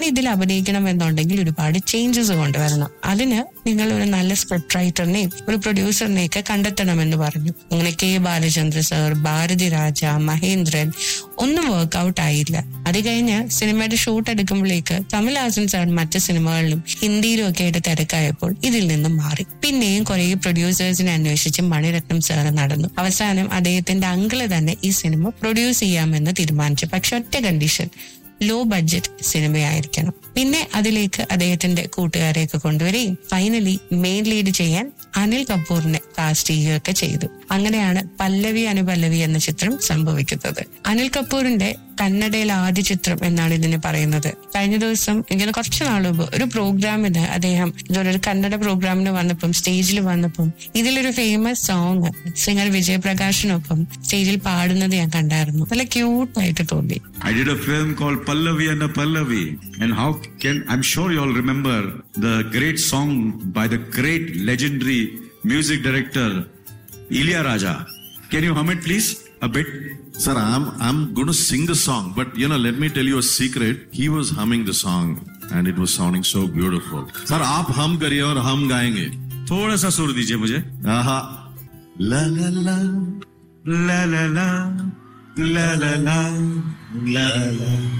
ഇതിൽ അഭിനയിക്കണം എന്നുണ്ടെങ്കിൽ ഒരുപാട് ചേഞ്ചസ് കൊണ്ടുവരണം അതിന് നിങ്ങൾ ഒരു നല്ല സ്ക്രിപ്റ്റ് റൈറ്ററിനെയും ഒരു പ്രൊഡ്യൂസറിനെയും ഒക്കെ കണ്ടെത്തണമെന്ന് പറഞ്ഞു അങ്ങനെ കെ ബാലചന്ദ്ര സർ ഭാരതി രാജ മഹേന്ദ്രൻ ഒന്നും വർക്ക്ഔട്ട് ആയില്ല അത് കഴിഞ്ഞ് സിനിമയുടെ ഷൂട്ട് എടുക്കുമ്പോഴേക്ക് കമൽഹാസൻ സാർ മറ്റ് സിനിമകളിലും ഹിന്ദിയിലും ഒക്കെ ആയിട്ട് തിരക്കായപ്പോൾ ഇതിൽ നിന്നും മാറി പിന്നെയും കുറെ പ്രൊഡ്യൂസേഴ്സിനെ അന്വേഷിച്ച് മണിരത്നം സാർ നടന്നു അവസാനം അദ്ദേഹത്തിന്റെ അങ്കിള് തന്നെ ഈ സിനിമ പ്രൊഡ്യൂസ് ചെയ്യാമെന്ന് തീരുമാനിച്ചു പക്ഷെ ഒറ്റ കണ്ടീഷൻ ലോ ബഡ്ജറ്റ് സിനിമയായിരിക്കണം പിന്നെ അതിലേക്ക് അദ്ദേഹത്തിന്റെ കൂട്ടുകാരെയൊക്കെ കൊണ്ടുവരികയും ഫൈനലി മെയിൻ ലീഡ് ചെയ്യാൻ അനിൽ കപൂറിനെ കാസ്റ്റ് ചെയ്യുകയൊക്കെ ചെയ്തു അങ്ങനെയാണ് പല്ലവി അനുപല്ലവി എന്ന ചിത്രം സംഭവിക്കുന്നത് അനിൽ കപൂറിന്റെ കന്നഡയിലെ ആദ്യ ചിത്രം എന്നാണ് ഇതിനെ പറയുന്നത് കഴിഞ്ഞ ദിവസം ഇങ്ങനെ കുറച്ചു നാൾ മുമ്പ് ഒരു പ്രോഗ്രാമിന് അദ്ദേഹം ഇതുപോലെ ഒരു കന്നഡ പ്രോഗ്രാമിന് വന്നപ്പം സ്റ്റേജിൽ വന്നപ്പം ഇതിലൊരു ഫേമസ് സോങ് സിംഗർ വിജയപ്രകാശിനൊപ്പം സ്റ്റേജിൽ പാടുന്നത് ഞാൻ കണ്ടായിരുന്നു നല്ല ക്യൂട്ടായിട്ട് തോന്നി I did a film called Pallavi and a Pallavi. And how can, I'm sure you all remember the great song by the great legendary music director, Ilya Raja. Can you hum it please? A bit? Sir, I'm I'm going to sing the song, but you know, let me tell you a secret. He was humming the song, and it was sounding so beautiful. Sir, आप हम करिए और हम गाएंगे. थोड़ा सा सुर दीजिए मुझे आहा. La la la. La la la, la la la, La la.